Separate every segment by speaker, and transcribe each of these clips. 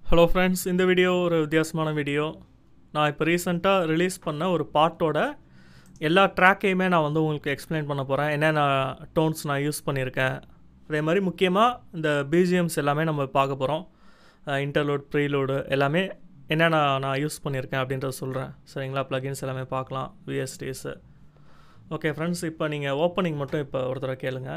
Speaker 1: hello friends இந்த video ஒரு வித்தியாசமான வீடியோ நான் இப்போ ரீசெண்டாக ரிலீஸ் பண்ண ஒரு பாட்டோட எல்லா ட்ராக்கையுமே நான் வந்து உங்களுக்கு எக்ஸ்பிளைன் பண்ண போகிறேன் என்னென்ன டோன்ஸ் நான் யூஸ் பண்ணியிருக்கேன் அதே மாதிரி முக்கியமாக இந்த பிஜிஎம்ஸ் எல்லாமே நம்ம பார்க்க போகிறோம் இன்டர்லோட் ப்ரீலோடு எல்லாமே என்னென்ன நான் யூஸ் பண்ணியிருக்கேன் அப்படின்றத சொல்கிறேன் சரிங்களா ப்ளகின்ஸ் எல்லாமே பார்க்கலாம் விஎஸ்டிஸு ஓகே ஃப்ரெண்ட்ஸ் இப்போ நீங்கள் ஓப்பனிங் மட்டும் இப்போ ஒரு தடவை கேளுங்க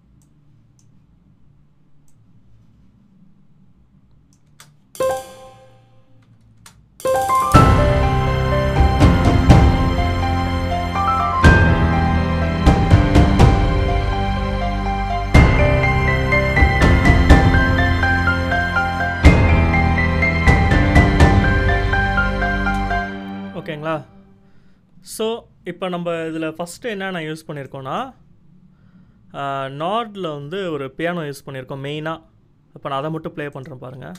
Speaker 1: ஓகேங்களா ஸோ இப்போ நம்ம இதில் ஃபஸ்ட்டு என்ன நான் யூஸ் பண்ணியிருக்கோன்னா நார்டில் வந்து ஒரு பியானோ யூஸ் பண்ணியிருக்கோம் மெயினாக இப்போ நான் அதை மட்டும் ப்ளே பண்ணுறேன் பாருங்கள்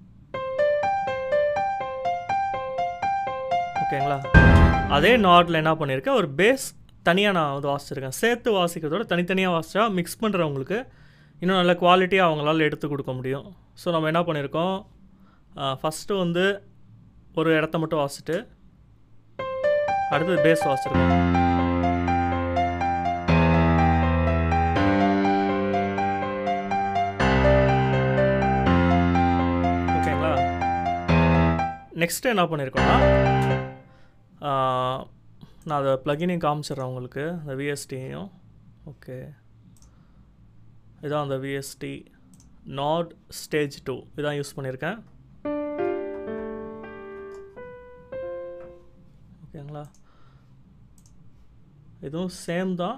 Speaker 1: ஓகேங்களா அதே நார்டில் என்ன பண்ணியிருக்கேன் ஒரு பேஸ் தனியாக நான் வந்து வாசிச்சிருக்கேன் சேர்த்து வாசிக்கிறதோட தனித்தனியாக வாசித்தா மிக்ஸ் பண்ணுறவங்களுக்கு இன்னும் நல்ல குவாலிட்டியாக அவங்களால எடுத்து கொடுக்க முடியும் ஸோ நம்ம என்ன பண்ணியிருக்கோம் ஃபஸ்ட்டு வந்து ஒரு இடத்த மட்டும் வாசிட்டு அடுத்தது பேஸ் வாசிச்சிருக்கோம் ஓகேங்களா நெக்ஸ்ட்டு என்ன பண்ணியிருக்கோன்னா நான் அதை ப்ளகினையும் காமிச்சிட்றேன் உங்களுக்கு அந்த விஎஸ்டியையும் ஓகே இதான் அந்த விஎஸ்டி நாட் ஸ்டேஜ் டூ இதான் யூஸ் பண்ணியிருக்கேன் ஓகேங்களா இதுவும் சேம் தான்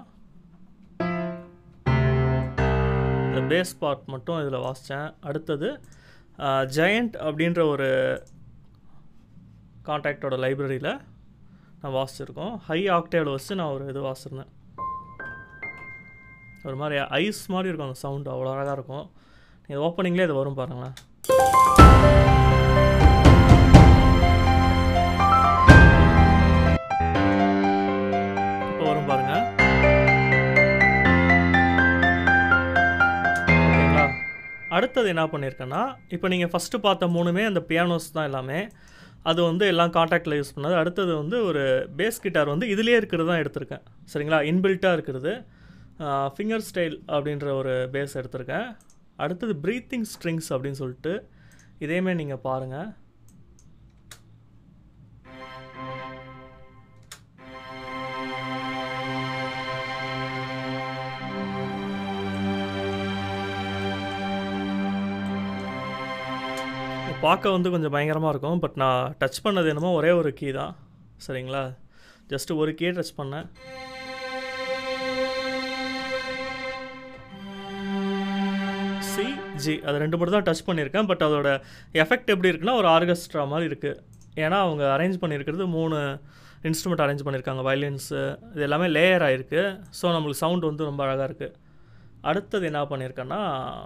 Speaker 1: இந்த பேஸ் பார்ட் மட்டும் இதில் வாசித்தேன் அடுத்தது ஜெயண்ட் அப்படின்ற ஒரு கான்டாக்டோட லைப்ரரியில் நான் வாசிச்சிருக்கோம் ஹை ஆக்டேவில் வச்சு நான் ஒரு இது வாசிருந்தேன் ஒரு மாதிரி ஐஸ் மாதிரி இருக்கும் அந்த சவுண்டு அவ்வளோ அழகாக இருக்கும் நீங்கள் ஓப்பனிங்லேயே இது வரும் பாருங்களேன் இப்போ வரும் பாருங்க ஓகேங்களா அடுத்தது என்ன பண்ணியிருக்கேன்னா இப்போ நீங்கள் ஃபஸ்ட்டு பார்த்த மூணுமே அந்த பியானோஸ் தான் எல்லாமே அது வந்து எல்லாம் காண்டாக்டில் யூஸ் பண்ணது அடுத்தது வந்து ஒரு பேஸ் கிட்டார் வந்து இதுலேயே இருக்கிறது தான் எடுத்திருக்கேன் சரிங்களா இன்பில்ட்டாக இருக்கிறது ஃபிங்கர் ஸ்டைல் அப்படின்ற ஒரு பேஸ் எடுத்திருக்கேன் அடுத்தது ப்ரீத்திங் ஸ்ட்ரிங்ஸ் அப்படின்னு சொல்லிட்டு இதேமே நீங்கள் பாருங்கள் பார்க்க வந்து கொஞ்சம் பயங்கரமாக இருக்கும் பட் நான் டச் பண்ணது என்னமோ ஒரே ஒரு கீ தான் சரிங்களா ஜஸ்ட்டு ஒரு கீ டச் பண்ணேன் சி ஜி அது ரெண்டு மட்டும் தான் டச் பண்ணியிருக்கேன் பட் அதோட எஃபெக்ட் எப்படி இருக்குன்னா ஒரு ஆர்கெஸ்ட்ரா மாதிரி இருக்குது ஏன்னா அவங்க அரேஞ்ச் பண்ணியிருக்கிறது மூணு இன்ஸ்ட்ருமெண்ட் அரேஞ்ச் பண்ணியிருக்காங்க வயலின்ஸு இது எல்லாமே லேயர் ஆகிருக்கு ஸோ நம்மளுக்கு சவுண்ட் வந்து ரொம்ப அழகாக இருக்குது அடுத்தது என்ன பண்ணியிருக்கேன்னா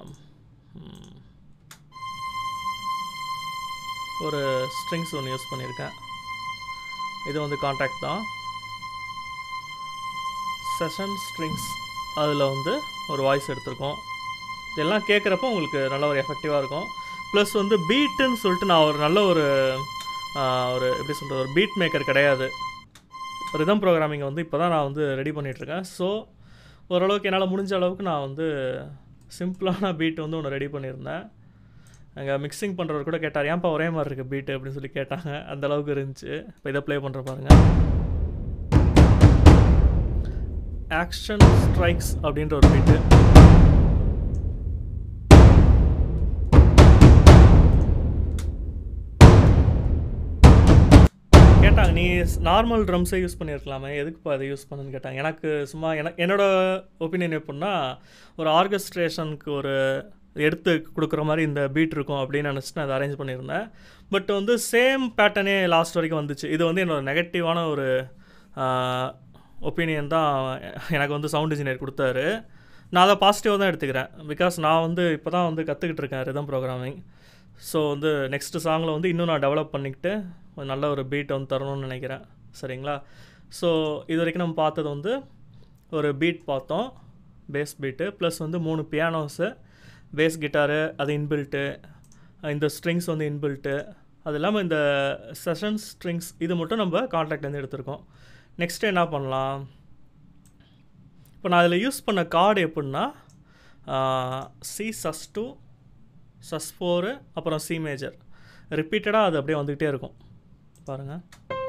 Speaker 1: ஒரு ஸ்ட்ரிங்ஸ் ஒன்று யூஸ் பண்ணியிருக்கேன் இது வந்து காண்டாக்ட் தான் செஷன் ஸ்ட்ரிங்ஸ் அதில் வந்து ஒரு வாய்ஸ் எடுத்திருக்கோம் இதெல்லாம் கேட்குறப்போ உங்களுக்கு நல்ல ஒரு எஃபெக்டிவாக இருக்கும் ப்ளஸ் வந்து பீட்டுன்னு சொல்லிட்டு நான் ஒரு நல்ல ஒரு ஒரு எப்படி சொல்கிறது ஒரு பீட் மேக்கர் கிடையாது ரிதம் ப்ரோக்ராமிங்கை வந்து இப்போ தான் நான் வந்து ரெடி பண்ணிகிட்ருக்கேன் ஸோ ஓரளவுக்கு என்னால் முடிஞ்ச அளவுக்கு நான் வந்து சிம்பிளான பீட் வந்து ஒன்று ரெடி பண்ணியிருந்தேன் அங்கே மிக்சிங் பண்ணுறவர் கூட கேட்டார் ஏன்ப்பா ஒரே மாதிரி இருக்குது பீட்டு அப்படின்னு சொல்லி கேட்டாங்க அந்த அளவுக்கு இருந்துச்சு இப்போ இதை ப்ளே பண்ணுற பாருங்க ஆக்ஷன் ஸ்ட்ரைக்ஸ் அப்படின்ற ஒரு பீட்டு கேட்டாங்க நீ நார்மல் ட்ரம்ஸே யூஸ் பண்ணியிருக்கலாமே எதுக்குப்பா அதை யூஸ் பண்ணுன்னு கேட்டாங்க எனக்கு சும்மா எனக்கு என்னோட ஒப்பீனியன் எப்படின்னா ஒரு ஆர்கஸ்ட்ரேஷனுக்கு ஒரு எடுத்து கொடுக்குற மாதிரி இந்த பீட் இருக்கும் அப்படின்னு நினச்சிட்டு நான் அதை அரேஞ்ச் பண்ணியிருந்தேன் பட் வந்து சேம் பேட்டர்னே லாஸ்ட் வரைக்கும் வந்துச்சு இது வந்து என்னோடய நெகட்டிவான ஒரு ஒப்பீனியன் தான் எனக்கு வந்து சவுண்ட் இன்ஜினியர் கொடுத்தாரு நான் அதை பாசிட்டிவாக தான் எடுத்துக்கிறேன் பிகாஸ் நான் வந்து இப்போ தான் வந்து கற்றுக்கிட்டு இருக்கேன் ரிதம் ப்ரோக்ராமிங் ஸோ வந்து நெக்ஸ்ட்டு சாங்கில் வந்து இன்னும் நான் டெவலப் பண்ணிக்கிட்டு ஒரு நல்ல ஒரு பீட்டை வந்து தரணும்னு நினைக்கிறேன் சரிங்களா ஸோ இது வரைக்கும் நம்ம பார்த்தது வந்து ஒரு பீட் பார்த்தோம் பேஸ் பீட்டு ப்ளஸ் வந்து மூணு பியானோஸு பேஸ் கிட்டாரு அது இன்பில்ட்டு இந்த ஸ்ட்ரிங்ஸ் வந்து இன்பில்ட்டு அது இல்லாமல் இந்த செஷன் ஸ்ட்ரிங்ஸ் இது மட்டும் நம்ம கான்ட்ராக்ட்லேருந்து எடுத்திருக்கோம் நெக்ஸ்ட் என்ன பண்ணலாம் இப்போ நான் அதில் யூஸ் பண்ண கார்டு எப்படின்னா C sus two sus four அப்புறம் சி மேஜர் ரிப்பீட்டடாக அது அப்படியே வந்துக்கிட்டே இருக்கும் பாருங்கள்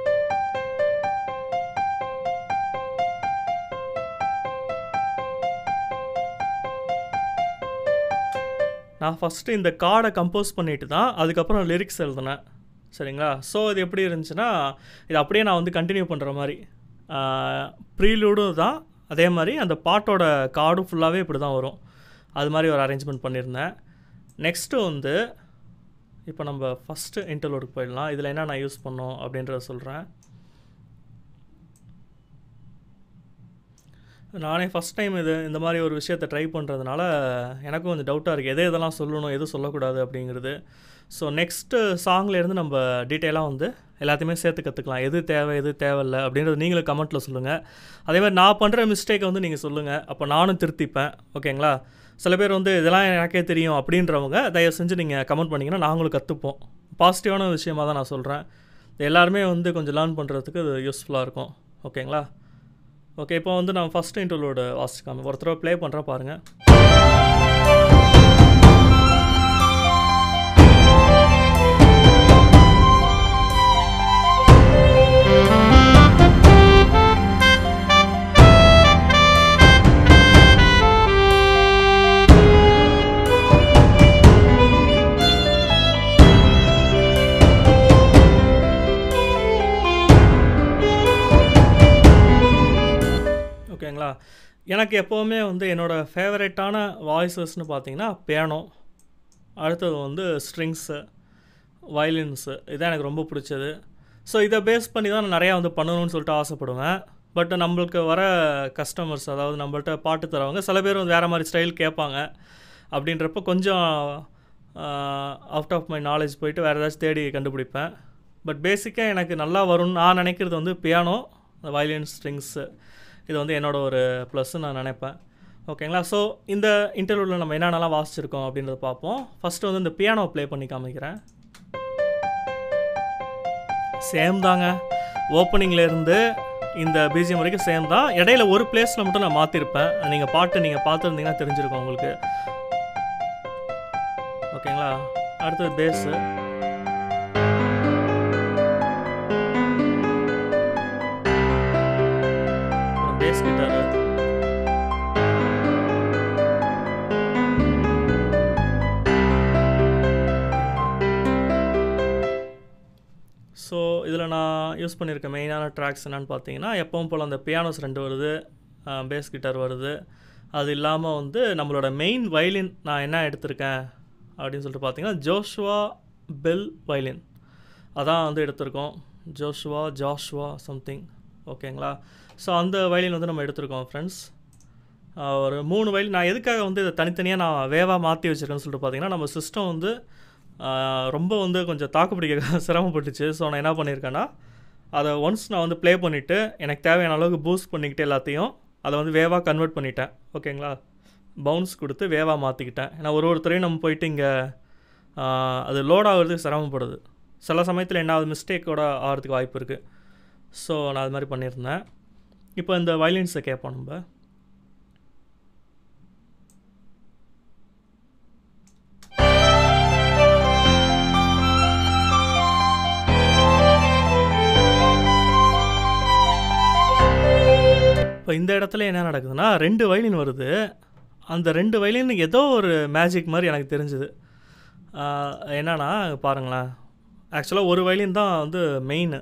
Speaker 1: நான் ஃபஸ்ட்டு இந்த கார்டை கம்போஸ் பண்ணிட்டு தான் அதுக்கப்புறம் லிரிக்ஸ் எழுதினேன் சரிங்களா ஸோ இது எப்படி இருந்துச்சுன்னா இது அப்படியே நான் வந்து கண்டினியூ பண்ணுற மாதிரி ப்ரீலூடும் தான் அதே மாதிரி அந்த பாட்டோட கார்டும் ஃபுல்லாகவே இப்படி தான் வரும் அது மாதிரி ஒரு அரேஞ்ச்மெண்ட் பண்ணியிருந்தேன் நெக்ஸ்ட்டு வந்து இப்போ நம்ம ஃபஸ்ட்டு இன்டர்லோடுக்கு போயிடலாம் இதில் என்ன நான் யூஸ் பண்ணோம் அப்படின்றத சொல்கிறேன் நானே ஃபஸ்ட் டைம் இது இந்த மாதிரி ஒரு விஷயத்தை ட்ரை பண்ணுறதுனால எனக்கும் கொஞ்சம் டவுட்டாக இருக்குது எது எதெல்லாம் சொல்லணும் எது சொல்லக்கூடாது அப்படிங்கிறது ஸோ நெக்ஸ்ட்டு சாங்லேருந்து நம்ம டீட்டெயிலாக வந்து எல்லாத்தையுமே சேர்த்து கற்றுக்கலாம் எது தேவை எது தேவையில்லை அப்படின்றது நீங்களும் கமெண்ட்டில் சொல்லுங்கள் அதே மாதிரி நான் பண்ணுற மிஸ்டேக்கை வந்து நீங்கள் சொல்லுங்கள் அப்போ நானும் திருத்திப்பேன் ஓகேங்களா சில பேர் வந்து இதெல்லாம் எனக்கே தெரியும் அப்படின்றவங்க தயவு செஞ்சு நீங்கள் கமெண்ட் பண்ணிங்கன்னா நாங்களும் கற்றுப்போம் பாசிட்டிவான விஷயமாக தான் நான் சொல்கிறேன் எல்லாருமே வந்து கொஞ்சம் லேர்ன் பண்ணுறதுக்கு இது யூஸ்ஃபுல்லாக இருக்கும் ஓகேங்களா ஓகே இப்போ வந்து நான் ஃபஸ்ட் இன்டர்லோடு வாசிக்காம ஒரு தடவை ப்ளே பண்ணுறேன் பாருங்கள் ஓகேங்களா எனக்கு எப்போவுமே வந்து என்னோடய ஃபேவரட்டான வாய்ஸஸ்னு பார்த்தீங்கன்னா பியானோ அடுத்தது வந்து ஸ்ட்ரிங்ஸு வயலின்ஸு இதான் எனக்கு ரொம்ப பிடிச்சது ஸோ இதை பேஸ் பண்ணி தான் நான் நிறையா வந்து பண்ணணும்னு சொல்லிட்டு ஆசைப்படுவேன் பட் நம்மளுக்கு வர கஸ்டமர்ஸ் அதாவது நம்மள்ட்ட பாட்டு தரவங்க சில பேர் வந்து வேறு மாதிரி ஸ்டைல் கேட்பாங்க அப்படின்றப்ப கொஞ்சம் அவுட் ஆஃப் மை நாலேஜ் போயிட்டு வேறு ஏதாச்சும் தேடி கண்டுபிடிப்பேன் பட் பேசிக்காக எனக்கு நல்லா வரும்னு நான் நினைக்கிறது வந்து பியானோ வயலின் ஸ்ட்ரிங்ஸு இது வந்து என்னோட ஒரு ப்ளஸ்ன்னு நான் நினைப்பேன் ஓகேங்களா ஸோ இந்த இன்டர்வியூவில் நம்ம என்னென்னலாம் வாசிச்சிருக்கோம் அப்படின்றத பார்ப்போம் ஃபஸ்ட்டு வந்து இந்த பியானோ ப்ளே பண்ணி காமிக்கிறேன் சேம் தாங்க ஓப்பனிங்லேருந்து இந்த பிஜிஎம் வரைக்கும் சேம் தான் இடையில ஒரு பிளேஸில் மட்டும் நான் மாற்றிருப்பேன் நீங்கள் பாட்டு நீங்கள் பார்த்துருந்தீங்கன்னா தெரிஞ்சிருக்கும் உங்களுக்கு ஓகேங்களா அடுத்தது பேஸு பேஸ் கிட்டாரு ஸோ இதில் நான் யூஸ் பண்ணியிருக்க மெயினான ட்ராக்ஸ் என்னென்னு பார்த்தீங்கன்னா எப்பவும் போல் அந்த பியானோஸ் ரெண்டு வருது பேஸ் கிட்டார் வருது அது இல்லாமல் வந்து நம்மளோட மெயின் வயலின் நான் என்ன எடுத்திருக்கேன் அப்படின்னு சொல்லிட்டு பார்த்தீங்கன்னா ஜோஷுவா பெல் வயலின் அதான் வந்து எடுத்திருக்கோம் ஜோஷுவா ஜாஷுவா சம்திங் ஓகேங்களா ஸோ அந்த வயலின் வந்து நம்ம எடுத்திருக்கோம் ஃப்ரெண்ட்ஸ் ஒரு மூணு வயலின் நான் எதுக்காக வந்து இதை தனித்தனியாக நான் வேவாக மாற்றி வச்சுருக்கேன்னு சொல்லிட்டு பார்த்தீங்கன்னா நம்ம சிஸ்டம் வந்து ரொம்ப வந்து கொஞ்சம் தாக்கு பிடிக்க சிரமப்பட்டுச்சு ஸோ நான் என்ன பண்ணியிருக்கேன்னா அதை ஒன்ஸ் நான் வந்து ப்ளே பண்ணிவிட்டு எனக்கு தேவையான அளவுக்கு பூஸ்ட் பண்ணிக்கிட்டு எல்லாத்தையும் அதை வந்து வேவாக கன்வெர்ட் பண்ணிட்டேன் ஓகேங்களா பவுன்ஸ் கொடுத்து வேவாக மாற்றிக்கிட்டேன் ஏன்னா ஒரு ஒருத்தரையும் நம்ம போயிட்டு இங்கே அது லோட் ஆகிறதுக்கு சிரமப்படுது சில சமயத்தில் என்ன ஆகுது மிஸ்டேக்கோட ஆகிறதுக்கு வாய்ப்பு இருக்குது ஸோ நான் அது மாதிரி பண்ணியிருந்தேன் இப்போ இந்த வயலின்ஸை கேட்போம் நம்ம இப்போ இந்த இடத்துல என்ன நடக்குதுன்னா ரெண்டு வயலின் வருது அந்த ரெண்டு வயலின் ஏதோ ஒரு மேஜிக் மாதிரி எனக்கு தெரிஞ்சுது என்னன்னா பாருங்களேன் ஆக்சுவலாக ஒரு வயலின் தான் வந்து மெயின்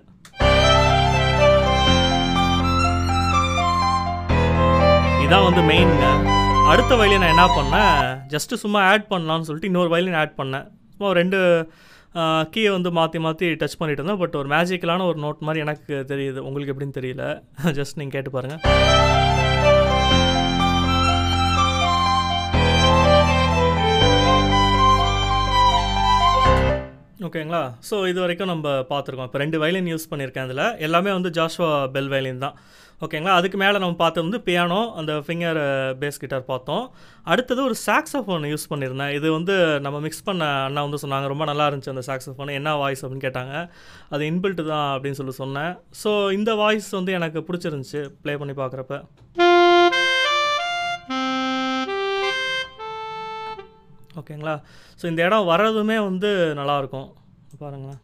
Speaker 1: இதான் வந்து மெயினுங்க அடுத்த வயலின் நான் என்ன பண்ணேன் ஜஸ்ட்டு சும்மா ஆட் பண்ணலான்னு சொல்லிட்டு இன்னொரு வயலின் ஆட் பண்ணேன் சும்மா ரெண்டு கீயை வந்து மாற்றி மாற்றி டச் பண்ணிட்டு இருந்தேன் பட் ஒரு மேஜிக்கலான ஒரு நோட் மாதிரி எனக்கு தெரியுது உங்களுக்கு எப்படின்னு தெரியல ஜஸ்ட் நீங்கள் கேட்டு பாருங்கள் ஓகேங்களா ஸோ இது வரைக்கும் நம்ம பார்த்துருக்கோம் இப்போ ரெண்டு வயலின் யூஸ் பண்ணியிருக்கேன் அதில் எல்லாமே வந்து ஜாஷ்வா பெல் வயலின் தான் ஓகேங்களா அதுக்கு மேலே நம்ம பார்த்தது வந்து பியானோ அந்த ஃபிங்கர் பேஸ் கிட்டார் பார்த்தோம் அடுத்தது ஒரு சாக்ஸோஃபோன் யூஸ் பண்ணியிருந்தேன் இது வந்து நம்ம மிக்ஸ் பண்ண அண்ணா வந்து சொன்னாங்க ரொம்ப நல்லா இருந்துச்சு அந்த சாக்ஸோஃபோன் என்ன வாய்ஸ் அப்படின்னு கேட்டாங்க அது இன்பில்ட்டு தான் அப்படின்னு சொல்லி சொன்னேன் ஸோ இந்த வாய்ஸ் வந்து எனக்கு பிடிச்சிருந்துச்சி ப்ளே பண்ணி பார்க்குறப்ப ஓகேங்களா ஸோ இந்த இடம் வர்றதுமே வந்து நல்லாயிருக்கும் பாருங்களேன்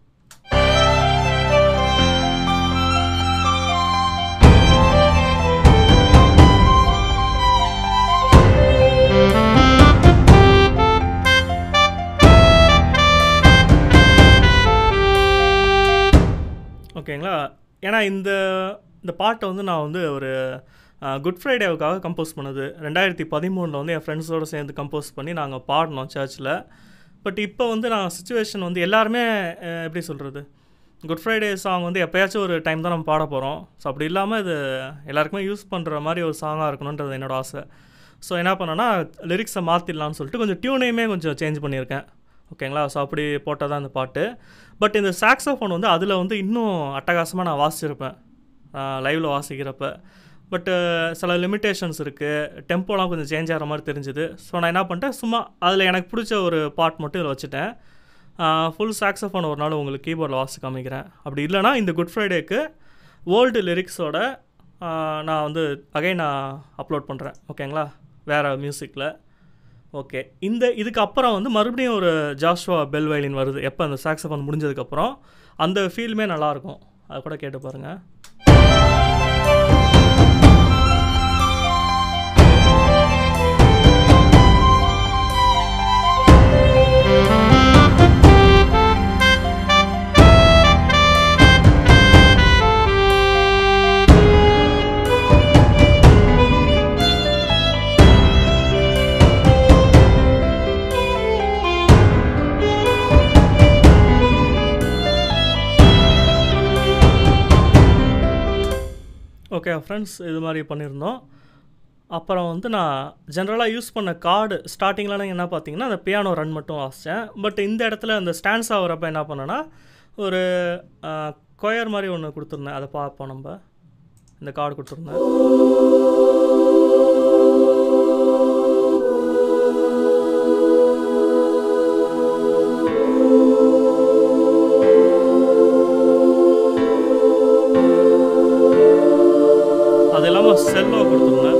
Speaker 1: ஓகேங்களா ஏன்னா இந்த இந்த பாட்டை வந்து நான் வந்து ஒரு குட் ஃப்ரைடேவுக்காக கம்போஸ் பண்ணது ரெண்டாயிரத்தி பதிமூணில் வந்து என் ஃப்ரெண்ட்ஸோடு சேர்ந்து கம்போஸ் பண்ணி நாங்கள் பாடினோம் சர்ச்சில் பட் இப்போ வந்து நான் சுச்சுவேஷன் வந்து எல்லாருமே அஹ், எப்படி சொல்கிறது குட் ஃப்ரைடே சாங் வந்து எப்போயாச்சும் ஒரு டைம் தான் நம்ம பாட போகிறோம் ஸோ அப்படி இல்லாமல் இது எல்லாருக்குமே யூஸ் பண்ணுற மாதிரி ஒரு சாங்காக இருக்கணுன்றது என்னோட ஆசை ஸோ என்ன பண்ணேன்னா லிரிக்ஸை மாற்றிடலான்னு சொல்லிட்டு கொஞ்சம் டியூனையுமே கொஞ்சம் சேஞ்ச் பண்ணியிருக்கேன் ஓகேங்களா ஸோ அப்படி போட்டால் தான் இந்த பாட்டு பட் இந்த சாக்ஸோஃபோன் வந்து அதில் வந்து இன்னும் அட்டகாசமாக நான் வாசிச்சிருப்பேன் லைவில் வாசிக்கிறப்ப பட்டு சில லிமிட்டேஷன்ஸ் இருக்குது டெம்போலாம் கொஞ்சம் சேஞ்ச் ஆகிற மாதிரி தெரிஞ்சுது ஸோ நான் என்ன பண்ணிட்டேன் சும்மா அதில் எனக்கு பிடிச்ச ஒரு பாட் மட்டும் இதில் வச்சுட்டேன் ஃபுல் சாக்ஸோஃபோன் ஒரு நாள் உங்களுக்கு கீபோர்டில் வாசி காமிக்கிறேன் அப்படி இல்லைனா இந்த குட் ஃப்ரைடேக்கு ஓல்டு லிரிக்ஸோட நான் வந்து அகைன் நான் அப்லோட் பண்ணுறேன் ஓகேங்களா வேறு மியூசிக்கில் ஓகே இந்த இதுக்கு அப்புறம் வந்து மறுபடியும் ஒரு ஜாஷ்வா பெல் வயலின் வருது எப்போ அந்த சாக்ஸோஃபோன் முடிஞ்சதுக்கப்புறம் அந்த ஃபீல்மே நல்லாயிருக்கும் அதை கூட கேட்டு பாருங்கள் ஓகே ஃப்ரெண்ட்ஸ் இது மாதிரி பண்ணியிருந்தோம் அப்புறம் வந்து நான் ஜென்ரலாக யூஸ் பண்ண கார்டு ஸ்டார்டிங்கில் என்ன பார்த்தீங்கன்னா அந்த பியானோ ரன் மட்டும் வாசித்தேன் பட் இந்த இடத்துல அந்த ஸ்டாண்ட்ஸ் ஆகிறப்ப என்ன பண்ணேன்னா ஒரு கொயர் மாதிரி ஒன்று கொடுத்துருந்தேன் அதை பார்ப்போம் நம்ம இந்த கார்டு கொடுத்துருந்தேன் அது இல்லாமல் செல்லோ கொடுத்துருந்தேன்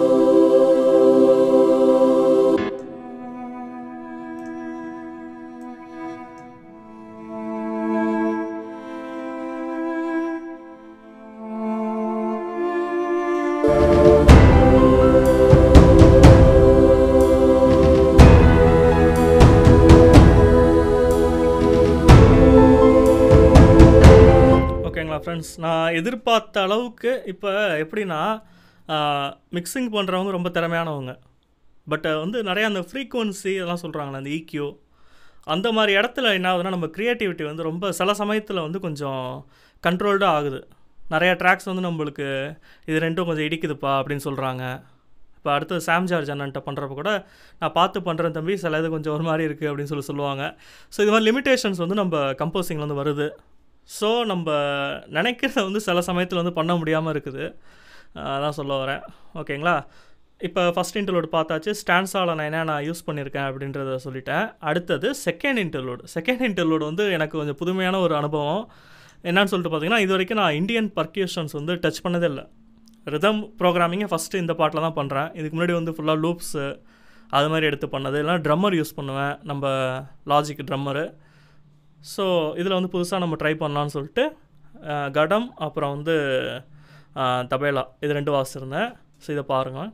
Speaker 1: ஓகேங்களா ஃப்ரெண்ட்ஸ் நான் எதிர்பார்த்த அளவுக்கு இப்போ எப்படின்னா மிக்சிங் பண்ணுறவங்க ரொம்ப திறமையானவங்க பட் வந்து நிறையா அந்த ஃப்ரீக்குவன்சி அதெல்லாம் சொல்கிறாங்களே அந்த ஈக்யூ அந்த மாதிரி இடத்துல என்ன ஆகுதுன்னா நம்ம க்ரியேட்டிவிட்டி வந்து ரொம்ப சில சமயத்தில் வந்து கொஞ்சம் கண்ட்ரோல்டாக ஆகுது நிறையா ட்ராக்ஸ் வந்து நம்மளுக்கு இது ரெண்டும் கொஞ்சம் இடிக்குதுப்பா அப்படின்னு சொல்கிறாங்க இப்போ அடுத்து சாம் ஜார்ஜ் அண்ணன்ட்ட பண்ணுறப்ப கூட நான் பார்த்து பண்ணுறேன் தம்பி சில இது கொஞ்சம் ஒரு மாதிரி இருக்குது அப்படின்னு சொல்லி சொல்லுவாங்க ஸோ இது மாதிரி லிமிட்டேஷன்ஸ் வந்து நம்ம கம்போசிங்கில் வந்து வருது ஸோ நம்ம நினைக்கிறத வந்து சில சமயத்தில் வந்து பண்ண முடியாமல் இருக்குது அஹ் அதான் சொல்ல வரேன் ஓகேங்களா இப்போ ஃபஸ்ட் இன்டர்லோடு பார்த்தாச்சு ஸ்டான்ஸால் நான் என்ன நான் யூஸ் பண்ணியிருக்கேன் அப்படின்றத சொல்லிட்டேன் அடுத்தது செகண்ட் இன்டர்லோடு செகண்ட் இன்டர்லோடு வந்து எனக்கு கொஞ்சம் புதுமையான ஒரு அனுபவம் என்னன்னு சொல்லிட்டு பார்த்தீங்கன்னா இது வரைக்கும் நான் இந்தியன் பர்க்யூஷன்ஸ் வந்து டச் பண்ணதே இல்லை ரிதம் ப்ரோக்ராமிங்கை ஃபஸ்ட்டு இந்த பாட்டில் தான் பண்ணுறேன் இதுக்கு முன்னாடி வந்து ஃபுல்லாக லூப்ஸு அது மாதிரி எடுத்து பண்ணது இல்லைனா ட்ரம்மர் யூஸ் பண்ணுவேன் நம்ம லாஜிக் ட்ரம்மரு ஸோ இதில் வந்து புதுசாக நம்ம ட்ரை பண்ணலான்னு சொல்லிட்டு அஹ், கடம் அப்புறம் வந்து அஹ், தபேலா இது ரெண்டு வாசிச்சிருந்தேன் ஸோ இதை பாருங்கள்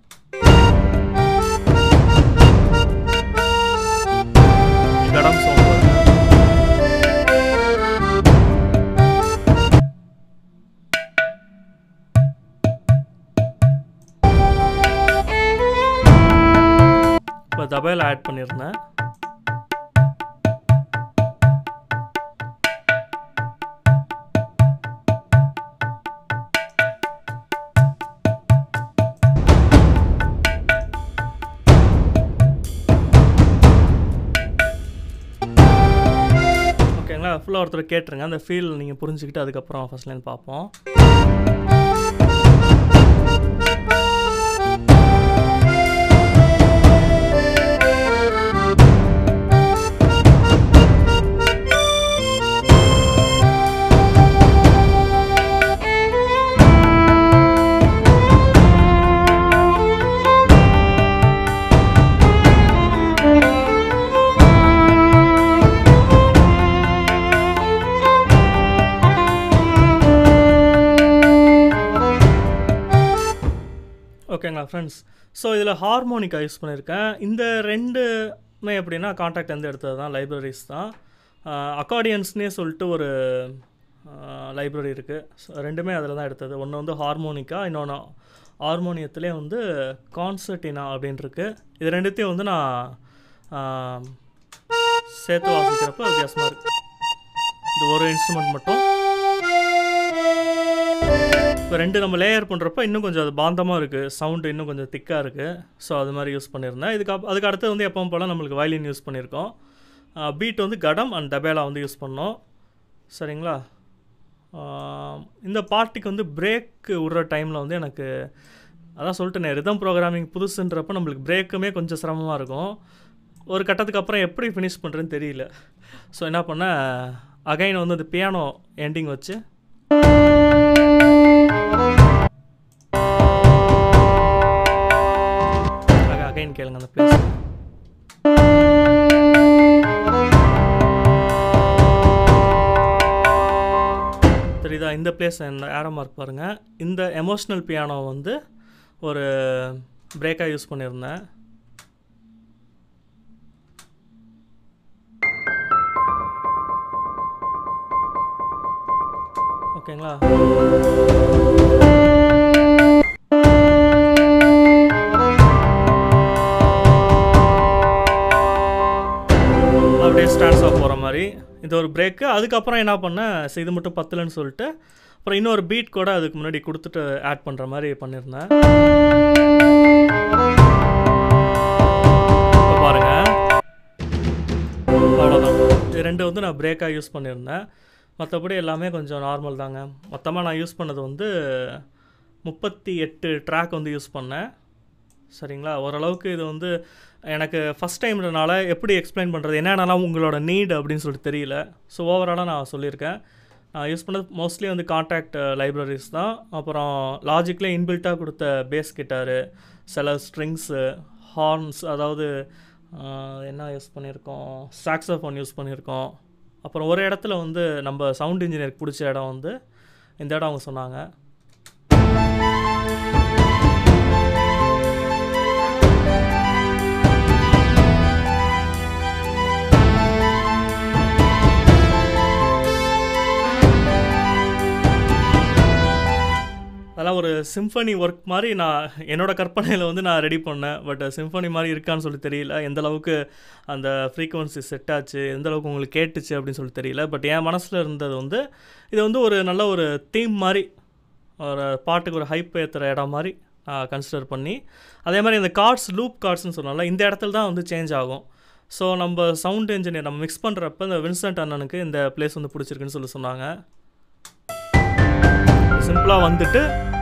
Speaker 1: கடம் சவுண்ட் பாருங்க இப்போ தபேலா ஆட் பண்ணியிருந்தேன் ஓகேங்களா ஃபுல்லாக ஒருத்தர் கேட்டுருங்க அந்த ஃபீல் நீங்கள் புரிஞ்சுக்கிட்டு அதுக்கப்புறம் ஃபர்ஸ்ட்லேருந்து பார்ப்போம் ஓகேங்களா ஃப்ரெண்ட்ஸ் ஸோ இதில் ஹார்மோனிக்கா யூஸ் பண்ணியிருக்கேன் இந்த ரெண்டுமே எப்படின்னா காண்டாக்ட் வந்து எடுத்தது தான் லைப்ரரிஸ் தான் அக்கார்டியன்ஸ்னே சொல்லிட்டு ஒரு லைப்ரரி இருக்குது ஸோ ரெண்டுமே அதில் தான் எடுத்தது ஒன்று வந்து ஹார்மோனிக்கா இன்னொன்று ஹார்மோனியத்துலேயே வந்து கான்சர்டினா அப்படின்னு இருக்கு இது ரெண்டுத்தையும் வந்து நான் ஆஹ், சேர்த்து வாசிக்கிறப்ப வித்தியாசமாக இருக்குது இது ஒரு இன்ஸ்ட்ருமெண்ட் மட்டும் இப்போ ரெண்டு நம்ம லேயர் பண்ணுறப்ப இன்னும் கொஞ்சம் அது பாந்தமாக இருக்குது சவுண்டு இன்னும் கொஞ்சம் திக்காக இருக்குது ஸோ அது மாதிரி யூஸ் பண்ணியிருந்தேன் இதுக்கு அப் அதுக்கு அடுத்து வந்து எப்பவும் போல் நம்மளுக்கு வயலின் யூஸ் பண்ணியிருக்கோம் பீட் வந்து கடம் அண்ட் தபேலா வந்து யூஸ் பண்ணோம் சரிங்களா ஆஹ் இந்த பார்ட்டிக்கு வந்து பிரேக் விடுற டைமில் வந்து எனக்கு அதான் சொல்லிட்டேனே ரிதம் ப்ரோக்ராமிங் புதுசுன்றப்ப நம்மளுக்கு பிரேக்குமே கொஞ்சம் சிரமமாக இருக்கும் ஒரு கட்டத்துக்கு அப்புறம் எப்படி ஃபினிஷ் பண்ணுறேன்னு தெரியல ஸோ என்ன பண்ணேன் அகைன் வந்து அந்த பியானோ எண்டிங் வச்சு அகைன் கேளுங்க அந்த பிளேஸ் தெரியுதா இந்த பிளேஸ் ஏரோ மார்க் பாருங்கள் இந்த எமோஷ்னல் பியானோ வந்து ஒரு பிரேக்காக யூஸ் பண்ணியிருந்தேன் ஓகேங்களா அப்படியே ஸ்டாண்ட்ஸ் ஆஃப் போகிற மாதிரி இது ஒரு பிரேக்கு அதுக்கப்புறம் என்ன பண்ணேன் சரி, இது மட்டும் பத்தலன்னு சொல்லிட்டு அப்புறம் இன்னொரு பீட் கூட அதுக்கு முன்னாடி கொடுத்துட்டு ஆட் பண்ணுற மாதிரி பண்ணியிருந்தேன் இப்போ பாருங்க அவ்வளோதான் இது ரெண்டு வந்து நான் பிரேக்காக யூஸ் பண்ணியிருந்தேன் மற்றபடி எல்லாமே கொஞ்சம் நார்மல் தாங்க மொத்தமாக நான் யூஸ் பண்ணது வந்து முப்பத்தி எட்டு ட்ராக் வந்து யூஸ் பண்ணேன் சரிங்களா ஓரளவுக்கு இது வந்து எனக்கு ஃபஸ்ட் டைம்ன்றனால எப்படி எக்ஸ்பிளைன் பண்ணுறது என்னென்னலாம் உங்களோட நீட் அப்படின்னு சொல்லிட்டு தெரியல ஸோ ஓவராலாக நான் சொல்லியிருக்கேன் நான் யூஸ் பண்ணது மோஸ்ட்லி வந்து காண்டாக்ட் லைப்ரரிஸ் தான் அப்புறம் லாஜிக்கில் இன்பில்ட்டாக கொடுத்த பேஸ் கிட்டாரு சில ஸ்ட்ரிங்ஸு ஹார்ன்ஸ் அதாவது ஆஹ், என்ன யூஸ் பண்ணியிருக்கோம் சாக்ஸோஃபோன் யூஸ் பண்ணியிருக்கோம் அப்புறம் ஒரு இடத்துல வந்து நம்ம சவுண்ட் இன்ஜினியருக்கு பிடிச்ச இடம் வந்து இந்த இடம் அவங்க சொன்னாங்க அதெல்லாம் ஒரு சிம்ஃபனி ஒர்க் மாதிரி நான் என்னோட கற்பனையில் வந்து நான் ரெடி பண்ணேன் பட் சிம்ஃபனி மாதிரி இருக்கான்னு சொல்லி தெரியல எந்த அளவுக்கு அந்த ஃப்ரீக்குவன்சி செட் ஆச்சு எந்த அளவுக்கு உங்களுக்கு கேட்டுச்சு அப்படின்னு சொல்லி தெரியல பட் என் மனசில் இருந்தது வந்து இது வந்து ஒரு நல்ல ஒரு தீம் மாதிரி ஒரு பாட்டுக்கு ஒரு ஹைப் ஏற்றுற இடம் மாதிரி கன்சிடர் பண்ணி அதே மாதிரி இந்த கார்ட்ஸ் லூப் கார்ட்ஸ்னு சொன்னால இந்த இடத்துல தான் வந்து சேஞ்ச் ஆகும் ஸோ நம்ம சவுண்ட் இன்ஜினியர் நம்ம மிக்ஸ் பண்ணுறப்ப இந்த வின்சென்ட் அண்ணனுக்கு இந்த பிளேஸ் வந்து பிடிச்சிருக்குன்னு சொல்லி சொன்னாங்க சிம்பிளாக வந்துட்டு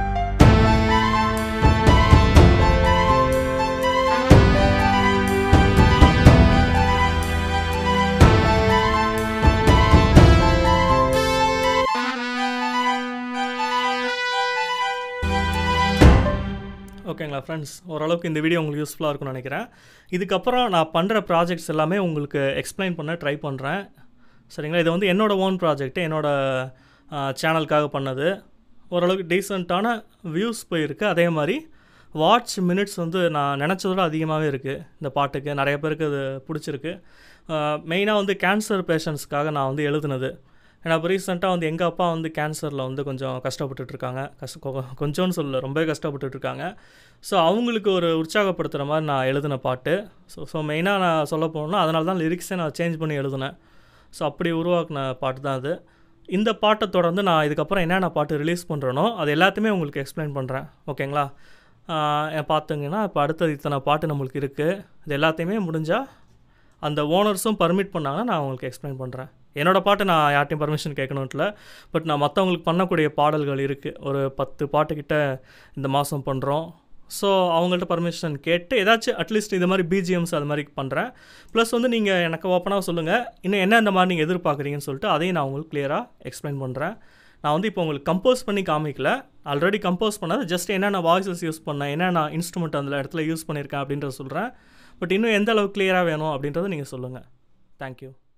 Speaker 1: ஓகேங்களா ஃப்ரெண்ட்ஸ் ஓரளவுக்கு இந்த வீடியோ உங்களுக்கு யூஸ்ஃபுல்லாக இருக்கும்னு நினைக்கிறேன் இதுக்கப்புறம் நான் பண்ணுற ப்ராஜெக்ட்ஸ் எல்லாமே உங்களுக்கு எக்ஸ்பிளைன் பண்ண ட்ரை பண்ணுறேன் சரிங்களா இது வந்து என்னோட ஓன் ப்ராஜெக்ட் என்னோட சேனலுக்காக பண்ணது ஓரளவுக்கு டீசெண்டான வியூஸ் போயிருக்கு அதே மாதிரி வாட்ச் மினிட்ஸ் வந்து நான் நினச்சதோட அதிகமாகவே இருக்குது இந்த பாட்டுக்கு நிறைய பேருக்கு அது பிடிச்சிருக்கு மெயினாக வந்து கேன்சர் பேஷண்ட்ஸ்க்காக நான் வந்து எழுதுனது ஏன்னா இப்போ ரீசெண்டாக வந்து எங்கள் அப்பா வந்து கேன்சரில் வந்து கொஞ்சம் கஷ்டப்பட்டுட்டு இருக்காங்க கஷ்ட கொ- கொஞ்சம்னு சொல்ல ரொம்பவே கஷ்டப்பட்டுட்டு இருக்காங்க ஸோ அவங்களுக்கு ஒரு உற்சாகப்படுத்துகிற மாதிரி நான் எழுதின பாட்டு ஸோ ஸோ மெயினாக நான் சொல்ல போனோம்னா அதனால தான் லிரிக்ஸை நான் சேஞ்ச் பண்ணி எழுதினேன் ஸோ அப்படி உருவாக்குன பாட்டு தான் அது இந்த பாட்டை தொடர்ந்து நான் இதுக்கப்புறம் என்னென்ன பாட்டு ரிலீஸ் பண்ணுறேனோ அது எல்லாத்தையுமே உங்களுக்கு எக்ஸ்பிளைன் பண்ணுறேன் ஓகேங்களா ஆஹ் பார்த்தீங்கன்னா இப்போ அடுத்தது இத்தனை பாட்டு நம்மளுக்கு இருக்குது இது எல்லாத்தையுமே முடிஞ்சால் அந்த ஓனர்ஸும் பர்மிட் பண்ணாங்கன்னா நான் உங்களுக்கு எக்ஸ்பிளைன் பண்ணுறேன் என்னோடய பாட்டு நான் யார்ட்டையும் பர்மிஷன் கேட்கணுன்ட்ல பட் நான் மற்றவங்களுக்கு பண்ணக்கூடிய பாடல்கள் இருக்குது ஒரு பத்து பாட்டுக்கிட்ட இந்த மாதம் பண்ணுறோம் ஸோ அவங்கள்ட்ட பர்மிஷன் கேட்டு ஏதாச்சும் அட்லீஸ்ட் இது மாதிரி பிஜிஎம்ஸ் அது மாதிரி பண்ணுறேன் ப்ளஸ் வந்து நீங்கள் எனக்கு ஓப்பனாக சொல்லுங்கள் இன்னும் என்ன இந்த மாதிரி நீங்கள் எதிர்பார்க்குறீங்கன்னு சொல்லிட்டு அதையும் நான் உங்களுக்கு கிளியராக எக்ஸ்பிளைன் பண்ணுறேன் நான் வந்து இப்போ உங்களுக்கு கம்போஸ் பண்ணி காமிக்கல ஆல்ரெடி கம்போஸ் பண்ணாது ஜஸ்ட் என்னென்ன வாய்ஸஸ் யூஸ் பண்ணேன் என்னென்ன இன்ஸ்ட்ருமெண்ட் அந்த இடத்துல யூஸ் பண்ணியிருக்கேன் அப்படின்றத சொல்கிறேன் பட் இன்னும் எந்த அளவுக்கு கிளியராக வேணும் அப்படின்றத நீங்கள் சொல்லுங்கள் தேங்க்யூ